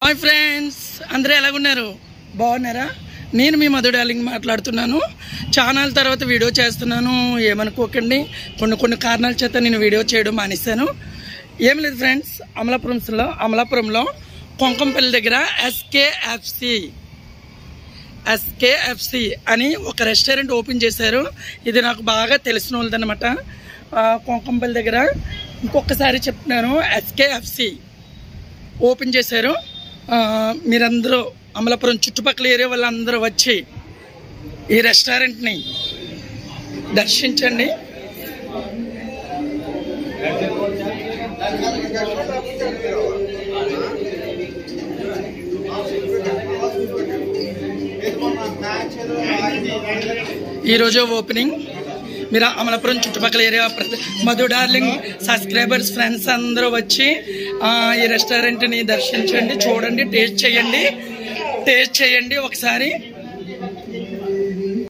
hi friends అందరూ ఎలాగున్నారు బాగున్నారా నేను మీ మధు డార్లింగ్ మాట్లాడుతున్నాను ఛానల్ తర్వాత వీడియో చేస్తున్నాను ఏమనుకోకండి కొన్ని కొన్ని కారణాల చేత నేను వీడియో చేయడం మానేశాను ఏం లేదు ఫ్రెండ్స్ అమలాపురంలో అమలాపురంలో కొంకంపల్లి దగ్గర ఎస్కేఎఫ్సి ఎస్కేఎఫ్సి అని ఒక రెస్టారెంట్ ఓపెన్ చేశారు ఇది నాకు బాగా తెలిసిన వాళ్ళదనమాట కొంకంపల్లి దగ్గర ఇంకొకసారి చెప్తున్నాను ఎస్కేఎఫ్సి ఓపెన్ చేశారు ఆ, మీరందరూ అమలాపురం చుట్టుపక్కల ఏరియా వాళ్ళందరూ వచ్చి ఈ రెస్టారెంట్ని దర్శించండి ఈరోజు ఓపెనింగ్ మీరు అమలాపురం చుట్టుపక్కల ఏరియా ప్రతి- మధు డార్లింగ్ సబ్స్క్రైబర్స్ ఫ్రెండ్స్ అందరూ వచ్చి ఆ, ఈ రెస్టారెంట్ని దర్శించండి చూడండి టేస్ట్ చేయండి టేస్ట్ చేయండి ఒకసారి